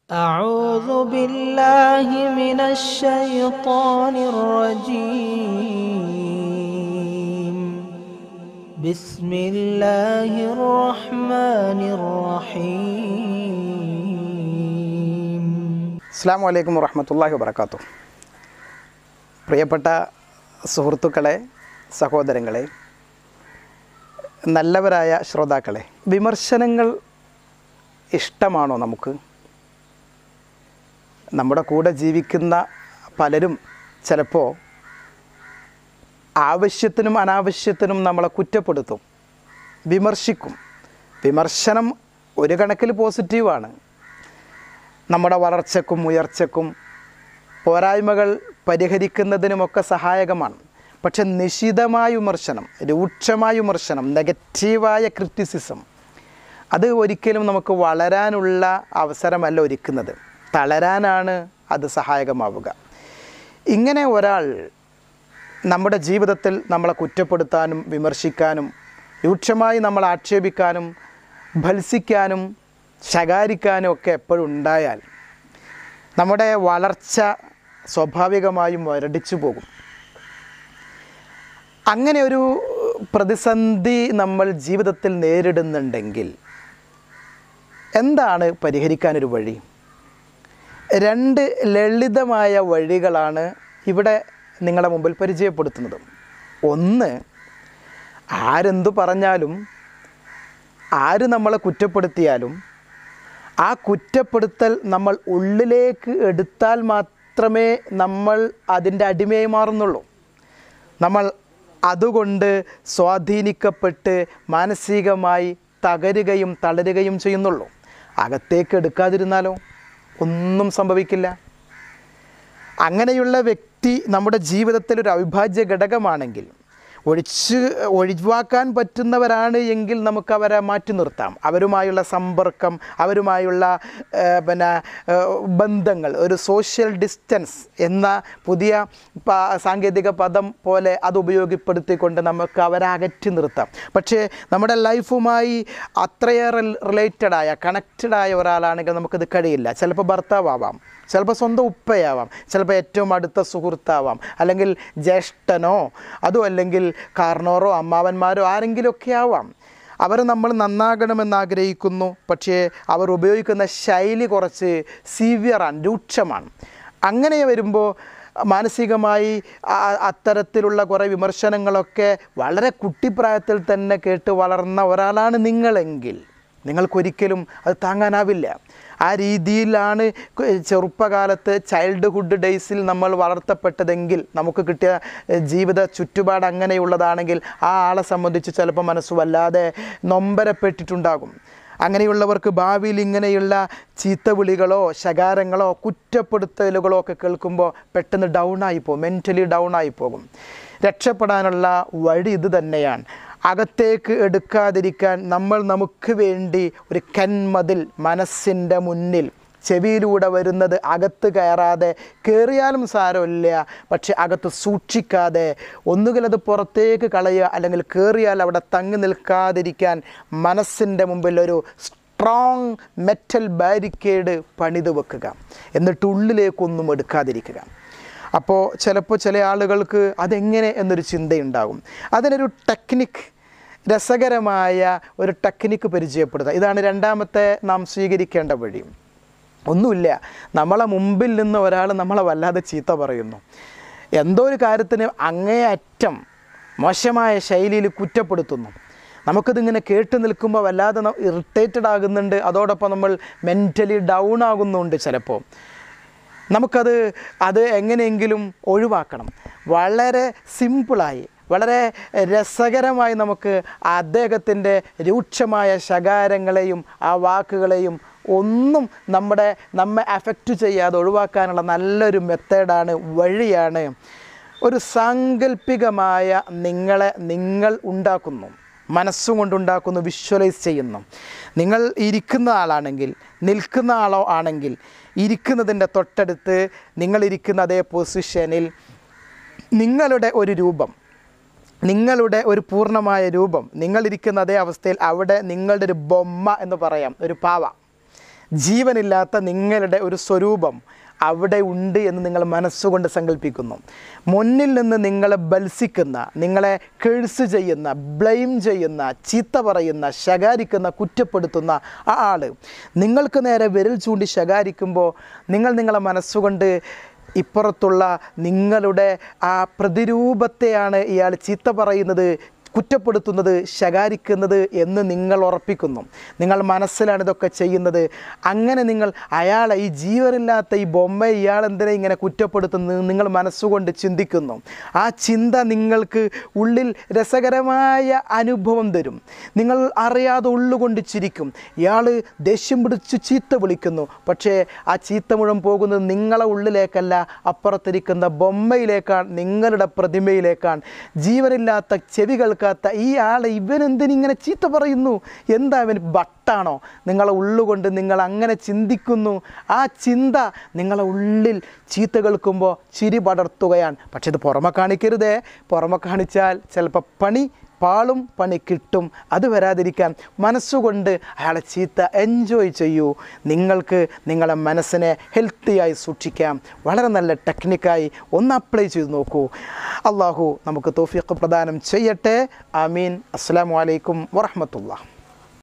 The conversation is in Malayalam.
أعوذ بالله من الشيطان الرجيم بسم الله الرحمن الرحيم അസ്സാം വലൈക്കും വറഹമത്തല്ലാഹി വബർക്കാത്തു പ്രിയപ്പെട്ട സുഹൃത്തുക്കളെ സഹോദരങ്ങളെ നല്ലവരായ ശ്രോതാക്കളെ വിമർശനങ്ങൾ ഇഷ്ടമാണോ നമുക്ക് നമ്മുടെ കൂടെ ജീവിക്കുന്ന പലരും ചിലപ്പോൾ ആവശ്യത്തിനും അനാവശ്യത്തിനും നമ്മളെ കുറ്റപ്പെടുത്തും വിമർശിക്കും വിമർശനം ഒരു കണക്കിൽ പോസിറ്റീവാണ് നമ്മുടെ വളർച്ചക്കും ഉയർച്ചക്കും പോരായ്മകൾ പരിഹരിക്കുന്നതിനുമൊക്കെ സഹായകമാണ് പക്ഷെ നിശിതമായ വിമർശനം രൂക്ഷമായ വിമർശനം നെഗറ്റീവായ ക്രിറ്റിസിസം അത് ഒരിക്കലും നമുക്ക് വളരാനുള്ള അവസരമല്ല ഒരുക്കുന്നത് തളരാനാണ് അത് സഹായകമാവുക ഇങ്ങനെ ഒരാൾ നമ്മുടെ ജീവിതത്തിൽ നമ്മളെ കുറ്റപ്പെടുത്താനും വിമർശിക്കാനും രൂക്ഷമായി നമ്മൾ ആക്ഷേപിക്കാനും ഭത്സിക്കാനും ശകാരിക്കാനും ഒക്കെ എപ്പോഴും ഉണ്ടായാൽ നമ്മുടെ വളർച്ച സ്വാഭാവികമായും മുരടിച്ചു പോകും അങ്ങനെ ഒരു പ്രതിസന്ധി നമ്മൾ ജീവിതത്തിൽ നേരിടുന്നുണ്ടെങ്കിൽ എന്താണ് പരിഹരിക്കാനൊരു വഴി രണ്ട് ലളിതമായ വഴികളാണ് ഇവിടെ നിങ്ങളുടെ മുമ്പിൽ പരിചയപ്പെടുത്തുന്നത് ഒന്ന് ആരെന്തു പറഞ്ഞാലും ആര് നമ്മളെ കുറ്റപ്പെടുത്തിയാലും ആ കുറ്റപ്പെടുത്തൽ നമ്മൾ ഉള്ളിലേക്ക് എടുത്താൽ മാത്രമേ നമ്മൾ അതിൻ്റെ അടിമയായി മാറുന്നുള്ളൂ നമ്മൾ അതുകൊണ്ട് സ്വാധീനിക്കപ്പെട്ട് മാനസികമായി തകരുകയും തളരുകയും ചെയ്യുന്നുള്ളൂ അകത്തേക്ക് എടുക്കാതിരുന്നാലോ ഒന്നും സംഭവിക്കില്ല അങ്ങനെയുള്ള വ്യക്തി നമ്മുടെ ജീവിതത്തിൽ ഒരു അവിഭാജ്യ ഘടകമാണെങ്കിൽ ഒഴിച്ച് ഒഴിവാക്കാൻ പറ്റുന്നവരാണ് എങ്കിൽ നമുക്ക് അവരെ മാറ്റി നിർത്താം അവരുമായുള്ള സമ്പർക്കം അവരുമായുള്ള ഏഹ്, പിന്നെ ഏഹ്, ബന്ധങ്ങൾ ഒരു സോഷ്യൽ ഡിസ്റ്റൻസ് എന്ന പുതിയ പ- സാങ്കേതിക പദം പോലെ അത് ഉപയോഗപ്പെടുത്തിക്കൊണ്ട് നമുക്ക് അവരെ അകറ്റി നിർത്താം പക്ഷേ നമ്മുടെ ലൈഫുമായി അത്രയേറെ റിലേറ്റഡായ കണക്റ്റഡായ ഒരാളാണെങ്കിൽ നമുക്കത് കഴിയില്ല ചിലപ്പോൾ ഭർത്താവാം ചിലപ്പോൾ സ്വന്തം ഉപ്പയാവാം ചിലപ്പോൾ ഏറ്റവും അടുത്ത സുഹൃത്താവാം അല്ലെങ്കിൽ ജ്യേഷ്ഠനോ അതും അല്ലെങ്കിൽ കാർണോറോ അമ്മാവന്മാരോ ആരെങ്കിലുമൊക്കെ ആവാം അവർ നമ്മൾ നന്നാകണമെന്ന് ആഗ്രഹിക്കുന്നു പക്ഷേ അവർ ഉപയോഗിക്കുന്ന ശൈലി കുറച്ച് സീവിയറാണ് രൂക്ഷമാണ് അങ്ങനെ വരുമ്പോൾ മാനസികമായി ആ- അത്തരത്തിലുള്ള കുറേ വിമർശനങ്ങളൊക്കെ വളരെ കുട്ടിപ്രായത്തിൽ തന്നെ കേട്ട് വളർന്ന ഒരാളാണ് നിങ്ങളെങ്കിൽ നിങ്ങൾക്കൊരിക്കലും അത് താങ്ങാനാവില്ല ആ രീതിയിലാണ് കു- ചെറുപ്പകാലത്ത് ചൈൽഡ്ഹുഡ് ഡേയ്സിൽ നമ്മൾ വളർത്തപ്പെട്ടതെങ്കിൽ നമുക്ക് കിട്ടിയ എഹ്, ജീവിത ചുറ്റുപാട് അങ്ങനെയുള്ളതാണെങ്കിൽ ആ ആളെ സംബന്ധിച്ച് ചിലപ്പോൾ മനസ്സ് വല്ലാതെ നൊമ്പരപ്പെട്ടിട്ടുണ്ടാകും അങ്ങനെയുള്ളവർക്ക് ഭാവിയിൽ ഇങ്ങനെയുള്ള ചീത്തവിളികളോ ശകാരങ്ങളോ കുറ്റപ്പെടുത്തലുകളോ ഒക്കെ കേൾക്കുമ്പോൾ പെട്ടെന്ന് ഡൗൺ ആയി പോകും മെൻ്റലി ഡൗൺ ആയി പോകും രക്ഷപ്പെടാനുള്ള വഴി ഇത് തന്നെയാണ് അകത്തേക്ക് എടുക്കാതിരിക്കാൻ നമ്മൾ നമുക്ക് വേണ്ടി ഒരു കന്മതിൽ മനസ്സിൻ്റെ മുന്നിൽ ചെവിയിലൂടെ വരുന്നത് അകത്ത് കയറാതെ കയറിയാലും സാരമില്ല പക്ഷെ അകത്ത് സൂക്ഷിക്കാതെ ഒന്നുകിൽ അത് പുറത്തേക്ക് കളയുക അല്ലെങ്കിൽ കയറിയാൽ അവിടെ തങ്ങി നിൽക്കാതിരിക്കാൻ മനസ്സിൻ്റെ മുമ്പിൽ ഒരു സ്ട്രോങ് മെറ്റൽ ബാരിക്കേഡ് പണിത് വെക്കുക എന്നിട്ട് ഉള്ളിലേക്കൊന്നും എടുക്കാതിരിക്കുക അപ്പോൾ ചിലപ്പോൾ ചില ആളുകൾക്ക് അതെങ്ങനെ എന്നൊരു ചിന്തയുണ്ടാകും അതിനൊരു ടെക്നിക്ക് രസകരമായ ഒരു ടെക്നിക്ക് പരിചയപ്പെടുത്തുക ഇതാണ് രണ്ടാമത്തെ നാം സ്വീകരിക്കേണ്ട വഴി ഒന്നുമില്ല നമ്മളെ മുമ്പിൽ നിന്ന് ഒരാൾ നമ്മളെ വല്ലാതെ ചീത്ത പറയുന്നു എന്തോ ഒരു കാര്യത്തിന് അങ്ങേയറ്റം മോശമായ ശൈലിയിൽ കുറ്റപ്പെടുത്തുന്നു നമുക്കിതിങ്ങനെ കേട്ട് നിൽക്കുമ്പോൾ വല്ലാതെ ഇറിറ്റേറ്റഡ് ആകുന്നുണ്ട് അതോടൊപ്പം നമ്മൾ മെൻ്റലി ഡൗൺ ആകുന്നുണ്ട് ചിലപ്പോൾ നമുക്കത് അത് എങ്ങനെയെങ്കിലും ഒഴിവാക്കണം വളരെ സിമ്പിളായി വളരെ രസകരമായി നമുക്ക് അദ്ദേഹത്തിൻ്റെ രൂക്ഷമായ ശകാരങ്ങളെയും ആ വാക്കുകളെയും ഒന്നും നമ്മുടെ നമ്മെ അഫക്റ്റ് ചെയ്യാതെ ഒഴിവാക്കാനുള്ള നല്ലൊരു മെത്തേഡാണ് വഴിയാണ് ഒരു സാങ്കല്പികമായ നിങ്ങളെ നിങ്ങൾ ഉണ്ടാക്കുന്നു മനസ്സുകൊണ്ടുണ്ടാക്കുന്നു വിഷ്വലൈസ് ചെയ്യുന്നു നിങ്ങൾ ഇരിക്കുന്ന ആളാണെങ്കിൽ നിൽക്കുന്ന ആളോ ആണെങ്കിൽ ഇരിക്കുന്നതിൻ്റെ തൊട്ടടുത്ത് നിങ്ങളിരിക്കുന്ന അതേ പൊസിഷനിൽ നിങ്ങളുടെ ഒരു രൂപം നിങ്ങളുടെ ഒരു പൂർണ്ണമായ രൂപം നിങ്ങളിരിക്കുന്ന അതേ അവസ്ഥയിൽ അവിടെ നിങ്ങളുടെ ഒരു ബൊമ്മ എന്ന് പറയാം ഒരു പാവ ജീവനില്ലാത്ത നിങ്ങളുടെ ഒരു സ്വരൂപം അവിടെ ഉണ്ട് എന്ന് നിങ്ങൾ മനസ്സുകൊണ്ട് സങ്കല്പിക്കുന്നു മുന്നിൽ നിന്ന് നിങ്ങളെ ബത്സിക്കുന്ന നിങ്ങളെ കേഴ്സ് ചെയ്യുന്ന ബ്ലെയിം ചെയ്യുന്ന ചീത്ത പറയുന്ന ശകാരിക്കുന്ന കുറ്റപ്പെടുത്തുന്ന ആ ആൾ നിങ്ങൾക്ക് നേരെ വിരൽ ചൂണ്ടി ശകാരിക്കുമ്പോൾ നിങ്ങൾ നിങ്ങളെ മനസ്സുകൊണ്ട് ഇപ്പുറത്തുള്ള നിങ്ങളുടെ ആ പ്രതിരൂപത്തെയാണ് ഇയാൾ ചീത്ത പറയുന്നത് കുറ്റപ്പെടുത്തുന്നത് ശകാരിക്കുന്നത് എന്ന് നിങ്ങൾ ഉറപ്പിക്കുന്നു നിങ്ങൾ മനസ്സിലാണ് ഇതൊക്കെ ചെയ്യുന്നത് അങ്ങനെ നിങ്ങൾ അയാളെ ഈ ജീവനില്ലാത്ത ഈ ബൊമ്മ ഇയാൾ എന്തിനാ ഇങ്ങനെ കുറ്റപ്പെടുത്തുന്നത് നിങ്ങൾ മനസ്സുകൊണ്ട് ചിന്തിക്കുന്നു ആ ചിന്ത നിങ്ങൾക്ക് ഉള്ളിൽ രസകരമായ അനുഭവം തരും നിങ്ങൾ അറിയാതെ ഉള്ളുകൊണ്ട് ചിരിക്കും ഇയാൾ ദേഷ്യം പിടിച്ച് ചീത്ത വിളിക്കുന്നു പക്ഷേ ആ ചീത്ത മുഴുവൻ പോകുന്നത് നിങ്ങളെ ഉള്ളിലേക്കല്ല അപ്പുറത്തിരിക്കുന്ന ബൊമ്മയിലേക്കാണ് നിങ്ങളുടെ പ്രതിമയിലേക്കാണ് ജീവനില്ലാത്ത ചെവി കേൾക്കാത്ത ഈ ആളെ ഇവൻ എന്തിനിങ്ങനെ ചീത്ത പറയുന്നു എന്താ ഇവൻ ബട്ടാണോ നിങ്ങളെ ഉള്ളുകൊണ്ട് നിങ്ങൾ അങ്ങനെ ചിന്തിക്കുന്നു ആ ചിന്ത നിങ്ങളെ ഉള്ളിൽ ചീത്ത കേൾക്കുമ്പോൾ ചിരി പടർത്തുകയാണ് പക്ഷെ ഇത് പുറമെ കാണിക്കരുതേ പുറമെ കാണിച്ചാൽ ചിലപ്പോൾ പണി പാളും പണി കിട്ടും അത് വരാതിരിക്കാൻ മനസ്സുകൊണ്ട് അയാളെ ചീത്ത എൻജോയ് ചെയ്യൂ നിങ്ങൾക്ക് നിങ്ങളെ മനസ്സിനെ ഹെൽത്തിയായി സൂക്ഷിക്കാം വളരെ നല്ല ടെക്നിക്കായി ഒന്ന് അപ്ലൈ ചെയ്ത് നോക്കൂ അള്ളാഹു നമുക്ക് തോഫിക്ക് പ്രദാനം ചെയ്യട്ടെ ആമീൻ അസ്സാം വലൈക്കും വറഹമത്തുള്ള